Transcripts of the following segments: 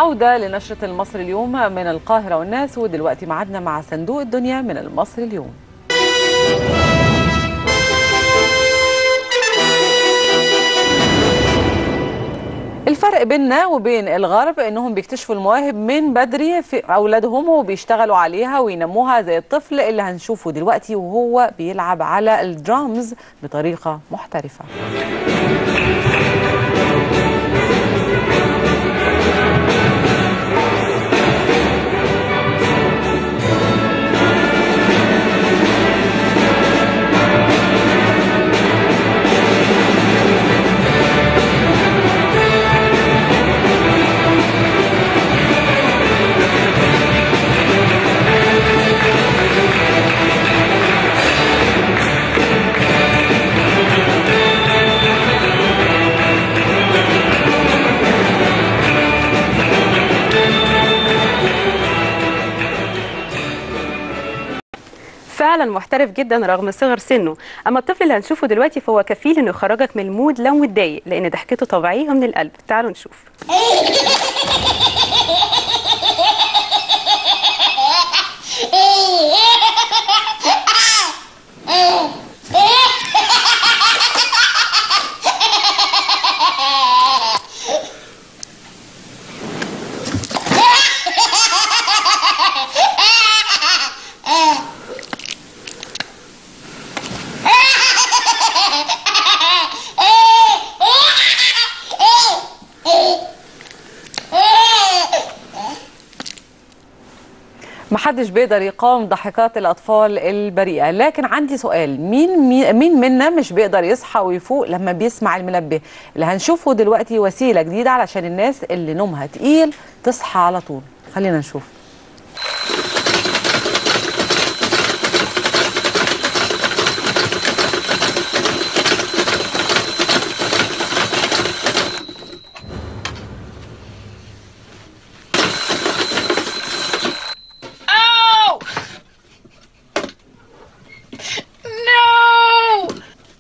عودة لنشرة المصري اليوم من القاهرة والناس ودلوقتي معادنا مع صندوق الدنيا من المصري اليوم الفرق بيننا وبين الغرب انهم بيكتشفوا المواهب من بدري في اولادهم وبيشتغلوا عليها وينموها زي الطفل اللي هنشوفه دلوقتي وهو بيلعب على الدرامز بطريقه محترفه فعلا محترف جدا رغم صغر سنه اما الطفل اللي هنشوفه دلوقتي فهو كفيل انه يخرجك من المود لو متضايق لان ضحكته طبيعيه من القلب تعالوا نشوف محدش بيقدر يقاوم ضحكات الاطفال البريئه لكن عندي سؤال مين مين منا مش بيقدر يصحى ويفوق لما بيسمع المنبه اللي هنشوفه دلوقتي وسيله جديده علشان الناس اللي نومها تقيل تصحى على طول خلينا نشوف Oh! No!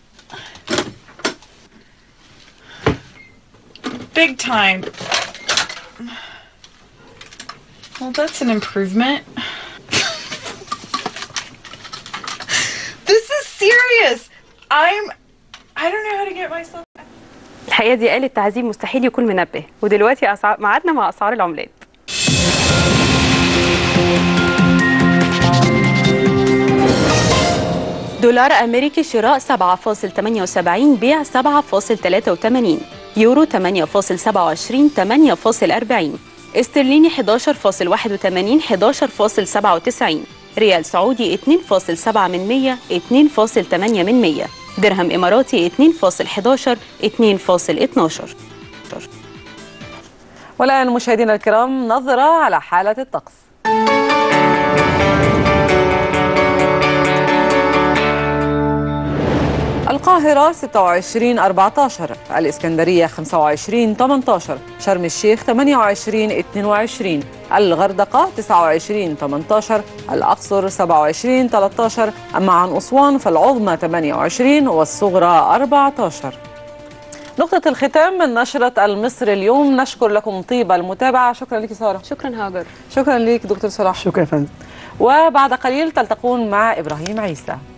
Big time. Well, that's an improvement. this is serious. I'm. I don't know how to get myself. الحقيقه دي آلة تعذيب مستحيل يكون منبه ودلوقتي أسعار ميعادنا مع اسعار العملات دولار أمريكي شراء 7.78 بيع 7.83 يورو 8.27 8.40 استرليني 11.81 11.97 ريال سعودي 2.7 من 100 2.8 من 100 درهم إماراتي 2.11 2.12 والان مشاهدينا الكرام نظره على حاله الطقس القاهرة 26 14 الإسكندرية 25 18 شرم الشيخ 28 22 الغردقة 29 18 الأقصر 27 13 أما عن أسوان فالعظمى 28 والصغرى 14 نقطة الختام من نشرة المصري اليوم نشكر لكم طيب المتابعة شكرا لك سارة شكرا هاجر شكرا لك دكتور صلاح شكرا يا فندم وبعد قليل تلتقون مع إبراهيم عيسى